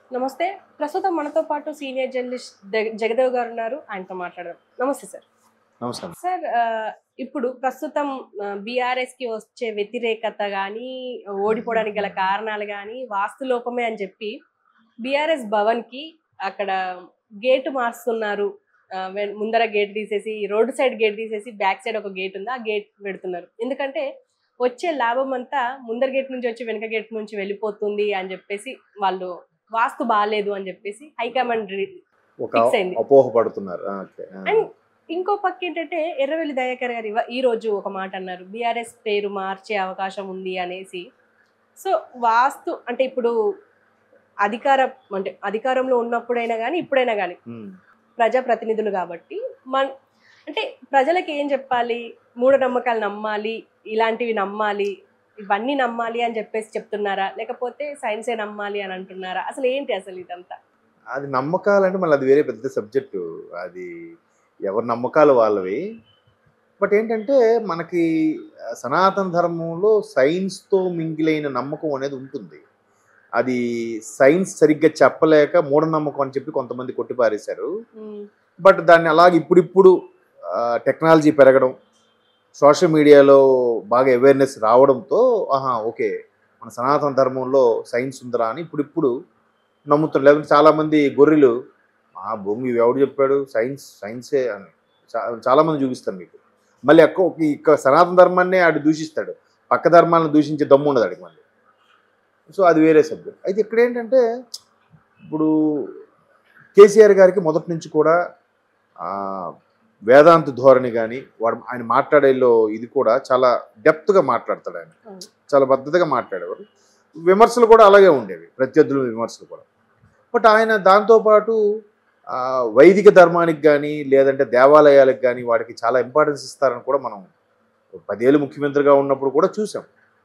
నమస్తే ప్రస్తుతం మనతో పాటు సీనియర్ జర్నలిస్ట్ జగ- జగదేవ్ గారు ఉన్నారు ఆయనతో మాట్లాడదాం నమస్తే సార్ నమస్కారం సార్ ఆ, ఇప్పుడు ప్రస్తుతం బీఆర్ఎస్ కి వచ్చే వ్యతిరేకత కానీ ఓడిపోవడానికి గల కారణాలు కానీ వాస్తు లోపమే అని చెప్పి బీఆర్ఎస్ భవన్ కి అక్కడ గేట్ మార్చుతున్నారు ఆ, వెన్- ముందర గేట్ తీసేసి రోడ్డు సైడ్ గేట్ తీసేసి బ్యాక్ సైడ్ ఒక గేట్ ఉంది ఆ గేట్ పెడుతున్నారు ఎందుకంటే వచ్చే లాభం అంతా ముందర గేట్ నుంచి వచ్చి వెనక గేట్ నుంచి వెళ్ళిపోతుంది అని చెప్పేసి వాళ్ళు వాస్తు బాగాలేదు అని చెప్పేసి హైకమాండ్ రి- ఒక Fix అయింది. అపోహ పడుతున్నారు ఆ, ఓకే. ఆ. And ఇంకో పక్క ఏంటంటే ఎర్రవెల్లి దయాకర్ గారు ఇవ- ఈ రోజు ఒక మాట అన్నారు బీఆర్ఎస్ పేరు మార్చే అవకాశం ఉంది అనేసి సో వాస్తు అంటే ఇప్పుడు అధికార అంటే అధికారంలో ఉన్నప్పుడైనా కానీ ఇప్పుడైనా కానీ ఉమ్. ప్రజాప్రతినిధులు కాబట్టి మన అంటే ప్రజలకు ఏం చెప్పాలి మూఢనమ్మకాలు నమ్మాలి ఇలాంటివి నమ్మాలి ఇవన్నీ నమ్మాలి అని చెప్పేసి చెప్తున్నారా లేకపోతే సైన్సే నమ్మాలి అని అంటున్నారా అసలు ఏంటి అసలు ఇదంతా అది నమ్మకాలంటే మళ్ళీ అది వేరే పెద్ద సబ్జెక్టు అది ఎవరి నమ్మకాలు వాళ్ళవి బట్ ఏంటంటే మనకి ఆ, సనాతన ధర్మంలో సైన్స్తో మింగిలైన నమ్మకం అనేది ఉంటుంది అది సైన్స్ సరిగ్గా చెప్పలేక మూఢనమ్మకం అని చెప్పి కొంతమంది కొట్టిపారేశారు ఉమ్, బట్ దాన్ని అలాగే ఇప్పుడిప్పుడు ఆ, టెక్నాలజీ పెరగడం సోషల్ మీడియాలో బాగా అవేర్నెస్ రావడంతో ఆహా ఓకే మన సనాతన ధర్మంలో సైన్స్ ఉందరా అని ఇప్పుడిప్పుడు నమ్ముతారు లేకుంటే చాలామంది గొర్రెలు ఆ భూమి ఎవడు చెప్పాడు సైన్స్ సైన్సే అని చా- చాలామంది చూపిస్తారు మీకు మళ్ళీ అక్క ఇక్క సనాతన ధర్మాన్నే ఆడు దూషిస్తాడు పక్క ధర్మాలను దూషించే దమ్ము ఉండదు ఆడికి మళ్ళీ సో అది వేరే సబ్జెక్ట్ అయితే ఇక్కడ ఏంటంటే ఇప్పుడు కేసీఆర్ గారికి మొదటి నుంచి కూడా ఆ, వేదాంత ధోరణి కానీ వాడు ఆయన మాట్లాడేలో ఇది కూడా చాలా డెప్త్గా మాట్లాడతాడు ఆయన అవును. చాలా పద్ధతిగా మాట్లాడేవారు విమర్శలు కూడా అలాగే ఉండేవి ప్రత్యర్థుల విమర్శలు కూడా బట్ ఆయన దాంతోపాటు ఆ, వైదిక ధర్మానికి కానీ లేదంటే దేవాలయాలకు కానీ వాటికి చాలా ఇంపార్టెన్స్ ఇస్తారని కూడా మనం పదేళ్ళు ముఖ్యమంత్రిగా ఉన్నప్పుడు కూడా చూసాం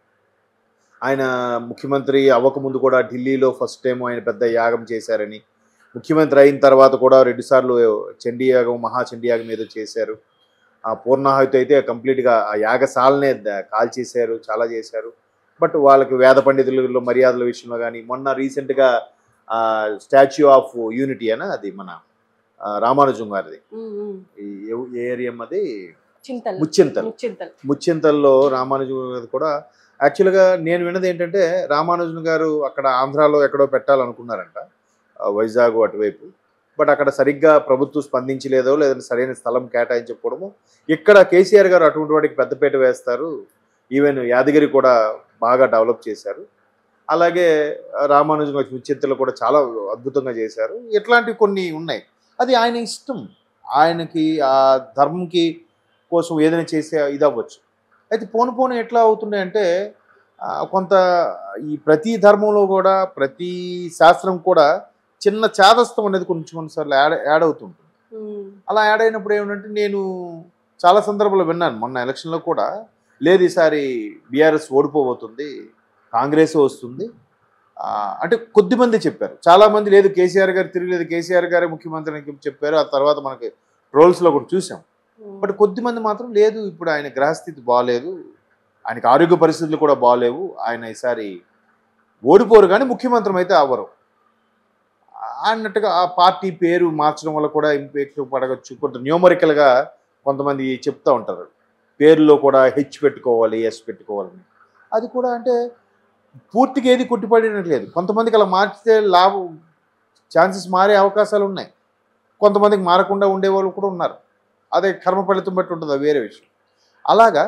ఆయన ముఖ్యమంత్రి అవ్వకముందు కూడా ఢిల్లీలో ఫస్ట్ టైం ఆయన పెద్ద యాగం చేశారని ముఖ్యమంత్రి అయిన తర్వాత కూడా రెండుసార్లు చండీ యాగం మహా చండీ యాగం ఏదో చేశారు ఆ పూర్ణాహుతి అయితే కంప్లీట్గా ఆ యాగశాలనే ద- కాల్చేశారు చాలా చేశారు బట్ వాళ్ళకి వేద పండితులలో మర్యాదల విషయంలో కానీ మొన్న రీసెంట్గా స్టాచ్యూ ఆఫ్ యూనిటీ అని అది మన ఆ, రామానుజం గారిది ఉమ్, ఉమ్. ఈ ఏ- ఏ ఏరియా అది చింతలు ముచ్చింతల్ ముచ్చింతలు ముచ్చింతల్లో రామానుజన్ గారు కూడా యాక్చువల్గా నేను విన్నది ఏంటంటే రామానుజన్ గారు అక్కడ ఆంధ్రాలో ఎక్కడో పెట్టాలనుకున్నారంట ఆ, వైజాగ్ అటువైపు బట్ అక్కడ సరిగ్గా ప్రభుత్వం స్పందించలేదో లేదంటే సరైన స్థలం కేటాయించకపోవడము ఇక్కడ కేసీఆర్ గారు అటువంటి వాటికి పెద్దపీట వేస్తారు ఈవెన్ యాదగిరి కూడా బాగా డెవలప్ చేశారు అలాగే ఆ, రామానుజన్ గారు ముచ్చింతలు కూడా చాలా అద్భుతంగా చేశారు ఇట్లాంటివి కొన్ని ఉన్నాయి అది ఆయన ఇష్టం ఆయనకి ఆ ధర్మంకి కోసం ఏదైనా చేసే ఇది అవ్వచ్చు అయితే పోను పోను ఎట్లా అవుతున్నాయంటే ఆ, కొంత ఈ ప్రతి ధర్మంలో కూడా ప్రతి శాస్త్రం కూడా చిన్న చేదస్తం అనేది కొంచెం కొన్నిసార్లు యాడ్ యాడ్ అవుతుంటుంది ఉమ్, అలా యాడ్ అయినప్పుడు ఏమిటంటే నేను చాలా సందర్భాల్లో విన్నాను మొన్న ఎలక్షన్లో కూడా లేదు ఈసారి బీఆర్ఎస్ ఓడిపోబోతుంది కాంగ్రెస్ వస్తుంది ఆ, అంటే కొద్దిమంది చెప్పారు చాలామంది లేదు కేసీఆర్ గారు తిరగలేదు కేసీఆర్ గారే ముఖ్యమంత్రి అని చెప్పారు ఆ తర్వాత మనకి ట్రోల్స్లో కూడా చూసాం ఉమ్. బట్ కొద్దిమంది మాత్రం లేదు ఇప్పుడు ఆయన గ్రహస్థితి బాగాలేదు ఆయనకి ఆరోగ్య పరిస్థితులు కూడా బాగాలేవు ఆయన ఈసారి ఓడిపోరు కానీ ముఖ్యమంత్రి అయితే అవ్వరు అన్నట్టుగా ఆ పార్టీ పేరు మార్చడం వల్ల కూడా ఇంపాక్ట్ పడవచ్చు కొంత న్యూమరికల్గా కొంతమంది చెప్తూ ఉంటారు పేరులో కూడా హెచ్ పెట్టుకోవాలి ఎస్ పెట్టుకోవాలని అది కూడా అంటే పూర్తిగా ఏది కొట్టిపడినట్లేదు కొంతమందికి అలా మార్చితే లాభం ఛాన్సెస్ మారే అవకాశాలు ఉన్నాయి కొంతమందికి మారకుండా ఉండేవాళ్ళు కూడా ఉన్నారు అదే కర్మ ఫలితం బట్టి ఉంటుంది అది వేరే విషయం అలాగా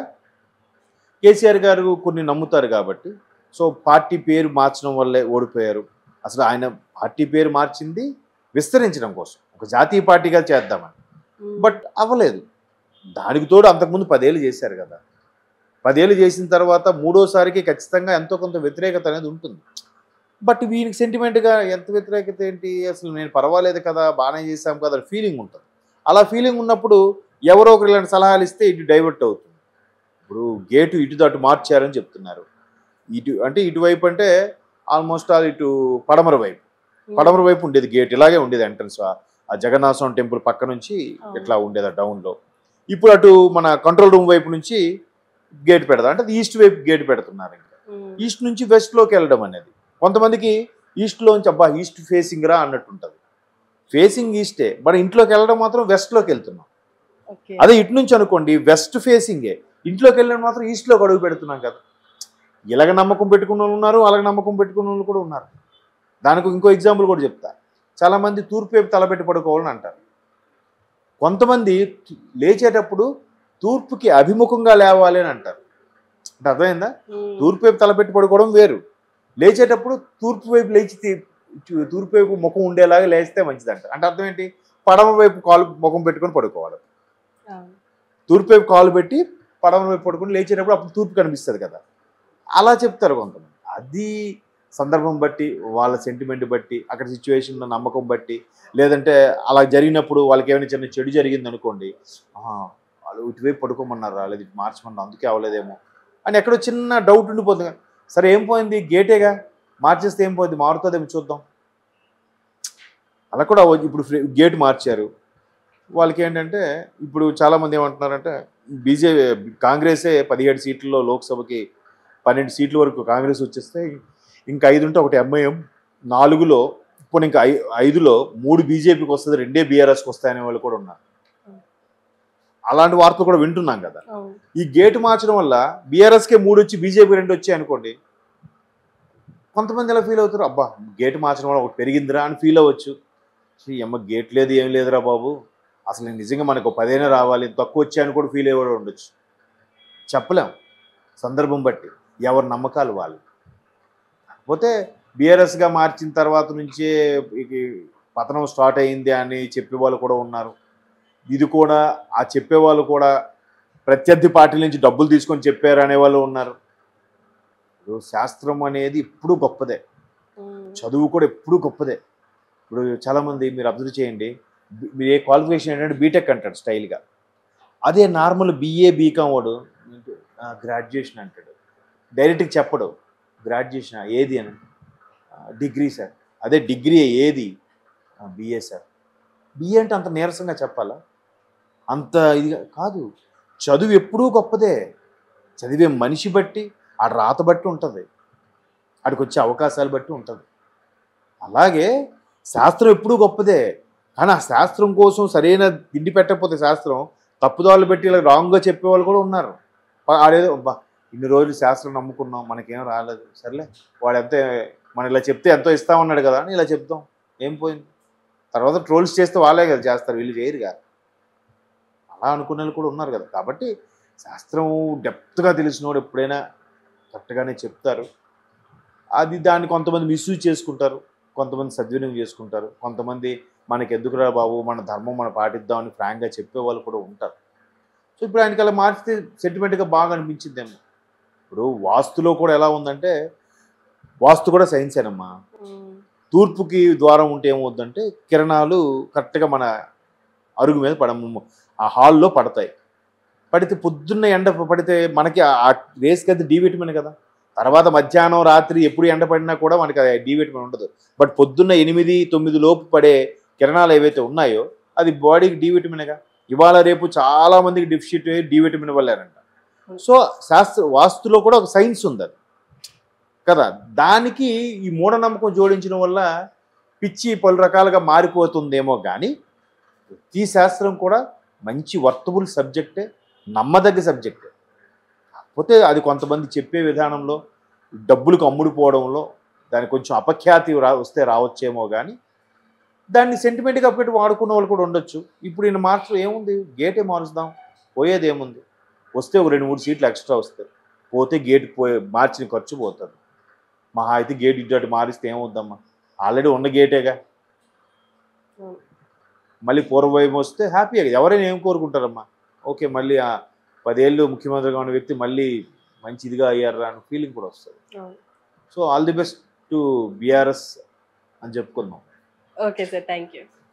కేసీఆర్ గారు కొన్ని నమ్ముతారు కాబట్టి సో పార్టీ పేరు మార్చడం వల్లే ఓడిపోయారు అసలు ఆయన పార్టీ పేరు మార్చింది విస్తరించడం కోసం ఒక జాతీయ పార్టీగా చేద్దామని ఉమ్. బట్ అవ్వలేదు దానికి తోడు అంతకుముందు పదేళ్ళు చేశారు కదా పదేళ్ళు చేసిన తర్వాత మూడోసారికి ఖచ్చితంగా ఎంతో కొంత వ్యతిరేకత అనేది ఉంటుంది బట్ వీనికి సెంటిమెంట్గా ఎంత వ్యతిరేకత ఏంటి అసలు నేను పర్వాలేదు కదా బాగానే చేశాం కదా ఫీలింగ్ ఉంటుంది అలా ఫీలింగ్ ఉన్నప్పుడు ఎవరో ఒకరు ఇలాంటి సలహాలు ఇస్తే ఇటు డైవర్ట్ అవుతుంది ఇప్పుడు గేటు ఇటు దాటు మార్చారని చెప్తున్నారు ఇటు అంటే ఇటువైపు అంటే ఆల్మోస్ట్ ఆల్ ఇటు పడమర వైపు ఉమ్. పడమర వైపు ఉండేది గేట్ ఇలాగే ఉండేది ఎంట్రన్స్ ఆ జగన్నాథ స్వామి టెంపుల్ పక్క నుంచి అవును. ఇట్లా ఉండేది ఆ డౌన్లో ఇప్పుడు అటు మన కంట్రోల్ రూమ్ వైపు నుంచి గేట్ పెడతారు అంటే ఈస్ట్ వైపు గేట్ పెడుతున్నారు ఇంకా ఉమ్. ఈస్ట్ నుంచి వెస్ట్లోకి వెళ్ళడం అనేది కొంతమందికి ఈస్ట్లోంచి అబ్బా ఈస్ట్ ఫేసింగ్ రా అన్నట్టు ఉంటుంది ఫేసింగ్ ఈస్టే మరి ఇంట్లోకి వెళ్ళడం మాత్రం వెస్ట్లోకి వెళ్తున్నాం ఓకే అదే ఇటు నుంచి అనుకోండి వెస్ట్ ఫేసింగే ఇంట్లోకి వెళ్ళడం మాత్రం ఈస్ట్లోకి అడుగు పెడుతున్నాం కదా ఇలాగ నమ్మకం పెట్టుకున్న వాళ్ళు ఉన్నారు అలాగ నమ్మకం పెట్టుకున్న వాళ్ళు కూడా ఉన్నారు దానికి ఇంకో ఎగ్జాంపుల్ కూడా చెప్తా చాలామంది తూర్పు వైపు తలపెట్టి పడుకోవాలని అంటారు కొంతమంది లేచేటప్పుడు తూర్పుకి అభిముఖంగా లేవాలి అని అంటారు అంటే అర్థమైందా ఉమ్. తూర్పు వైపు తలపెట్టి పడుకోవడం వేరు లేచేటప్పుడు తూర్పు వైపు లేచి తీ- తూ- తూర్పు వైపు ముఖం ఉండేలాగా లేస్తే మంచిదంట అంటే అర్థం ఏంటి పడమ వైపు కాలు ముఖం పెట్టుకొని పడుకోవాలి అవును. తూర్పు వైపు కాలు పెట్టి పడమ వైపు పడుకొని లేచేటప్పుడు అప్పుడు తూర్పు కనిపిస్తుంది కదా అలా చెప్తారు కొంతమంది అది సందర్భం బట్టి వాళ్ళ సెంటిమెంట్ బట్టి అక్కడ సిచ్యువేషన్ నమ్మకం బట్టి లేదంటే అలా జరిగినప్పుడు వాళ్ళకి ఏమైనా చిన్న చెడు జరిగింది అనుకోండి "ఆ, వాళ్ళు ఇటువైపు పడుకోమన్నారా లేదు ఇటు మార్చమన్నారు అందుకే అవ్వలేదేమో అని ఎక్కడో చిన్న డౌట్ ఉండిపోతుంది సరే ఏం పోయింది గేటేగా మార్చేస్తే ఏం పోయింది మారుతుందేమో చూద్దాం అలా కూడా అవ్వదు. ఇప్పుడు ఫ్రీ- గేట్ మార్చారు వాళ్ళకి ఏంటంటే ఇప్పుడు చాలామంది ఏమంటున్నారంటే బీజేపీ కాంగ్రెసే పదిహేడు సీట్లలో లోక్సభకి పన్నెండు సీట్ల వరకు కాంగ్రెస్ వచ్చేస్తే ఇంకా ఐదు ఉంటే ఒకటి ఎంఐఎం నాలుగులో ఇప్పుడు ఇంకా ఐ ఐదులో మూడు బీజేపీకి వస్తుంది రెండే బీఆర్ఎస్కి వస్తాయనే వాళ్ళు కూడా ఉన్నారు అలాంటి వార్తలు కూడా వింటున్నాం కదా అవును. ఈ గేట్ మార్చడం వల్ల బీఆర్ఎస్కే మూడు వచ్చి బీజేపీ రెండు వచ్చాయి అనుకోండి కొంతమంది ఎలా ఫీల్ అవుతారు అబ్బా గేట్ మార్చడం వల్ల ఒకటి పెరిగిందిరా అని ఫీల్ అవ్వచ్చు "ఛీ, అమ్మ గేట్ లేదు ఏం లేదురా బాబు అసలు నిజంగా మనకు ఒక పదేనా రావాలి తక్కువ వచ్చాయని కూడా ఫీల్ అయ్యేవాడు ఉండొచ్చు చెప్పలేం సందర్భం బట్టి ఎవరి నమ్మకాలు వాళ్ళు కాకపోతే బీఆర్ఎస్గా మార్చిన తర్వాత నుంచే ఇది పతనం స్టార్ట్ అయింది అని చెప్పేవాళ్ళు కూడా ఉన్నారు ఇది కూడా ఆ చెప్పేవాళ్ళు కూడా ప్రత్యర్థి పార్టీల నుంచి డబ్బులు తీసుకొని చెప్పారు అనేవాళ్ళు ఉన్నారు ఇప్పుడు శాస్త్రం అనేది ఎప్పుడూ గొప్పదే ఉమ్. చదువు కూడా ఎప్పుడూ గొప్పదే ఇప్పుడు చాలామంది మీరు అబ్జర్వ్ చేయండి బి- మీరు ఏ క్వాలిఫికేషన్ ఏంటంటే బీటెక్ అంటాడు స్టైల్గా అదే నార్మల్ బీఏ బీకామ్ వాడు గ్రాడ్యుయేషన్ అంటాడు డైరెక్ట్గా చెప్పడు గ్రాడ్యుయేషన్ ఏది అని డిగ్రీ సార్ అదే డిగ్రీ ఏది బిఏ సార్ బిఏ అంటే అంత నీరసంగా చెప్పాలా అంత ఇదిగా కాదు చదువు ఎప్పుడూ గొప్పదే చదివే మనిషి బట్టి ఆ రాత బట్టి ఉంటుంది ఆడికి వచ్చే అవకాశాలు బట్టి ఉంటుంది అలాగే శాస్త్రం ఎప్పుడూ గొప్పదే కానీ ఆ శాస్త్రం కోసం సరైన తిండి పెట్టకపోతే శాస్త్రం తప్పుదారులు పెట్టి ఇలా రాంగ్గా చెప్పేవాళ్ళు కూడా ఉన్నారు ప- ఆడేదో అబ్బా ఇన్ని రోజులు శాస్త్రం నమ్ముకున్నాం మనకేం రాలేదు సర్లే వాడు ఎంత మనం ఇలా చెప్తే ఎంతో ఇస్తామన్నాడు కదా అని ఇలా చెప్తాం ఏం పోయింది తర్వాత ట్రోల్స్ చేస్తే వాళ్ళే కదా చేస్తారు వీళ్ళు చేయరుగా అలా అనుకునే వాళ్ళు కూడా ఉన్నారు కదా కాబట్టి శాస్త్రం డెప్త్గా తెలిసినోడు ఎప్పుడైనా కరెక్ట్గానే చెప్తారు అది దాన్ని కొంతమంది మిస్యూజ్ చేసుకుంటారు కొంతమంది సద్వినియోగం చేసుకుంటారు కొంతమంది మనకి ఎందుకురా బాబు మన ధర్మం మనం పాటిద్దామని ఫ్రాంక్గా చెప్పే వాళ్ళు కూడా ఉంటారు సో ఇప్పుడు ఆయనకి అలా మార్చితే సెంటిమెంట్గా బాగా అనిపించిందేమో ఇప్పుడు వాస్తులో కూడా ఎలా ఉందంటే వాస్తు కూడా సైన్సేనమ్మా ఉమ్. తూర్పుకి ద్వారం ఉంటే ఏమవుద్దంటే కిరణాలు కరెక్ట్గా మన అరుగు మీద పడ ఆ హాల్లో పడతాయి పడితే పొద్దున్న ఎండ పడితే మనకి ఆ రేస్కి అయితే డి విటమిన్ కదా తర్వాత మధ్యాహ్నం రాత్రి ఎప్పుడు ఎండ పడినా కూడా మనకి ఆ డి విటమిన్ ఉండదు బట్ పొద్దున్న ఎనిమిది తొమ్మిది లోపు పడే కిరణాలు ఏవైతే ఉన్నాయో అది బాడీకి డి విటమిన్గా ఇవాళ రేపు చాలా మందికి డెఫిషిట్ డి విటమిన్ వల్లేనంట సో శాస్త్ర వాస్తులో కూడా ఒక సైన్స్ ఉంది అది కదా దానికి ఈ మూఢనమ్మకం జోడించడం వల్ల పిచ్చి పలు రకాలుగా మారిపోతుందేమో కానీ ఈ శాస్త్రం కూడా మంచి వర్తబుల్ సబ్జెక్టే నమ్మదగ్గ సబ్జెక్టే కాకపోతే అది కొంతమంది చెప్పే విధానంలో డబ్బులకు అమ్ముడుపోవడంలో దానికి కొంచెం అపఖ్యాతి రా వస్తే రావచ్చేమో కానీ దాన్ని సెంటిమెంట్గా పెట్టి వాడుకున్న వాళ్ళు కూడా ఉండొచ్చు ఇప్పుడు ఈయన మార్చడం ఏముంది గేటే మారుస్తాం పోయేది ఏముంది వస్తే ఒక రెండు మూడు సీట్లు ఎక్స్ట్రా వస్తాయి పోతే గేట్ పోయే మార్చిన ఖర్చు పోతుంది మహా అయితే గేట్ ఇటు అటు మారిస్తే ఏమవుద్దమ్మా ఆల్రెడీ ఉన్న గేటేగా అవును. మళ్ళీ పూర్వవైపు వస్తే హ్యాపీగా ఎవరైనా ఏం కోరుకుంటారమ్మా ఓకే మళ్ళీ ఆ పదేళ్ళు ముఖ్యమంత్రిగా ఉన్న వ్యక్తి మళ్ళీ మంచి ఇదిగా అయ్యారా అన్న ఫీలింగ్ కూడా వస్తుంది అవును. So all the best to BRS అని చెప్పుకుందాం ఓకే సార్ థ్యాంక్ యూ